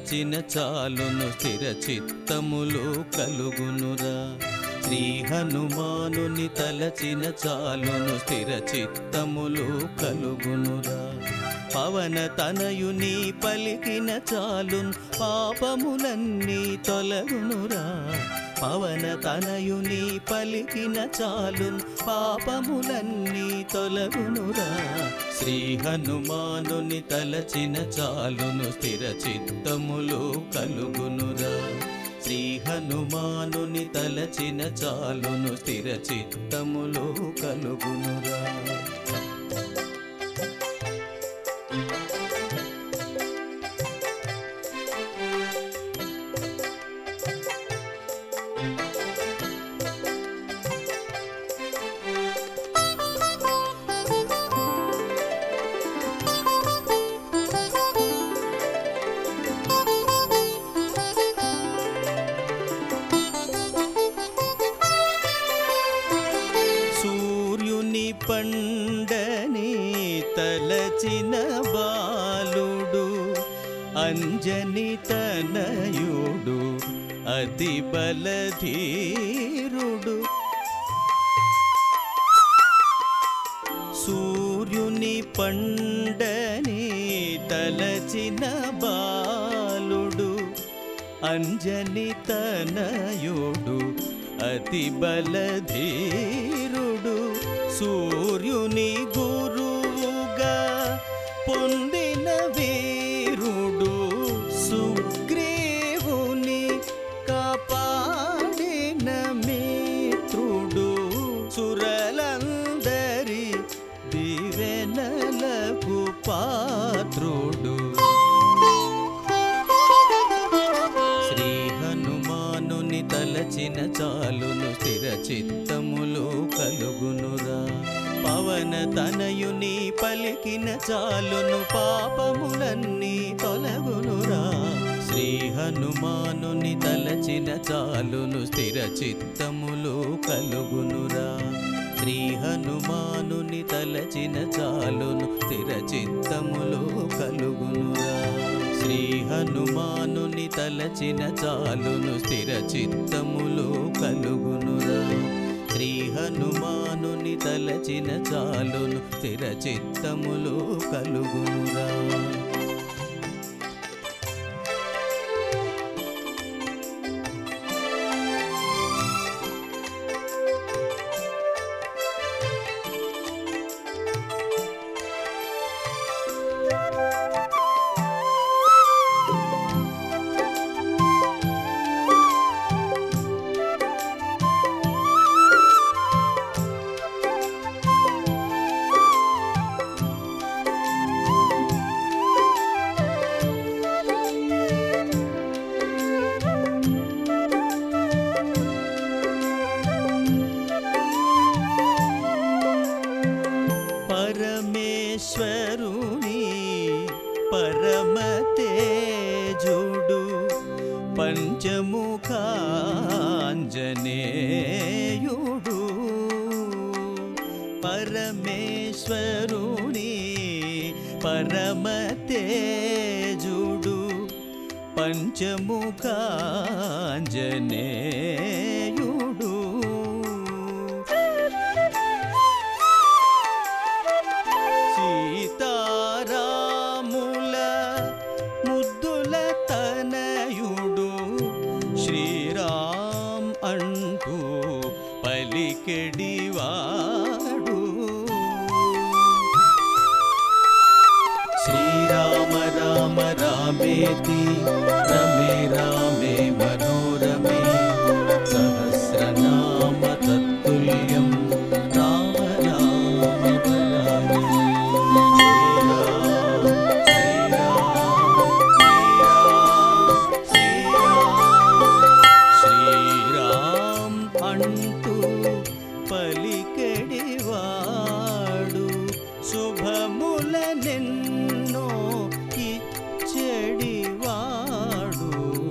తలచిన చాలును స్థిర చిత్తములు కలుగునురా శ్రీ హనుమానుని తలచిన చాలును స్థిర చిత్తములు కలుగునురా పవన తనయుని పలికిన చాలున్ పాపములన్నీ తొలగునురా పవన తనయుని పలికిన చాలున్ పాపములన్నీ తొలగునురా శ్రీ హనుమానుని తలచిన చాలును స్థిర చిత్తములు కలుగునురా శ్రీ హనుమానుని తలచిన చాలును స్థిర చిత్తములు కలుగునురా సూర్యుని పండని తలచిన బాలుడు అంజని తనయుడు అతి బలధీరుడు సూర్యుని పండని తలచిన బాలుడు అంజని తనయుడు అతి బలధీరుడు సూర్యుని గురువుగా పొందిన వీరుడు సుగ్రీవుని కాపాడిన మిత్రుడు సురలందరి దివెనలకు పాత్రుడు శ్రీ హనుమానుని తలచిన చాలును స్థిర చిత్తములు కలుగునురా పవన తనయుని పలికిన చాలును పాపములన్నీ తొలగునురా శ్రీ హనుమానుని తలచిన చాలును స్థిర చిత్తములు కలుగునురా శ్రీ హనుమానుని తలచిన చాలును స్థిర చిత్తములు కలుగునురా శ్రీ హనుమానుని తలచిన చాలును స్థిర చిత్తములు కలుగునురా శ్రీ హనుమానుని తలచిన చాలును స్థిర చిత్తములు కలుగునురా పరమేశ్వరుని పరమ తేజుడు పంచముఖాంజనేయుడు పరమేశ్వరుని పరమ తేజుడు పంచముఖాంజనేయుడు సీతారాముల ముద్దుల తనయుడు శ్రీరామ్ అంటూ పలికెడివాడు శ్రీరామ రామ రామేతి రమే రామే మనోరమే సహస్రనామ తత్తుల్యం రామ రామ వరామి శ్రీరామ్ అంటూ పలికెడివాడు శుభములనెన్నో ఇచ్చడివాడు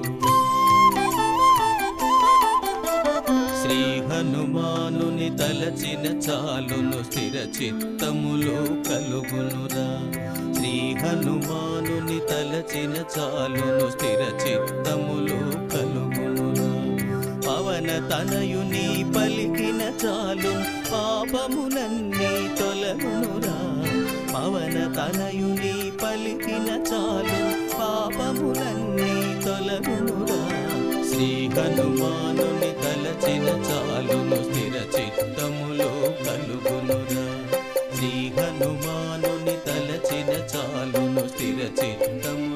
శ్రీ హనుమానుని తలచిన చాలును స్థిర చిత్తములో కలుగునురా శ్రీ హనుమానుని తలచిన చాలును స్థిర తనయుని పలికిన చాలు పాపములన్నీ తొలగునురా పవన తనయుని పలికిన చాలు పాపములన్నీ తొలగునురా శ్రీ హనుమానుని తలచిన చాలును స్థిర చిత్తములో కలుగునురా శ్రీ హనుమానుని తలచిన చాలును స్థిర చిత్తము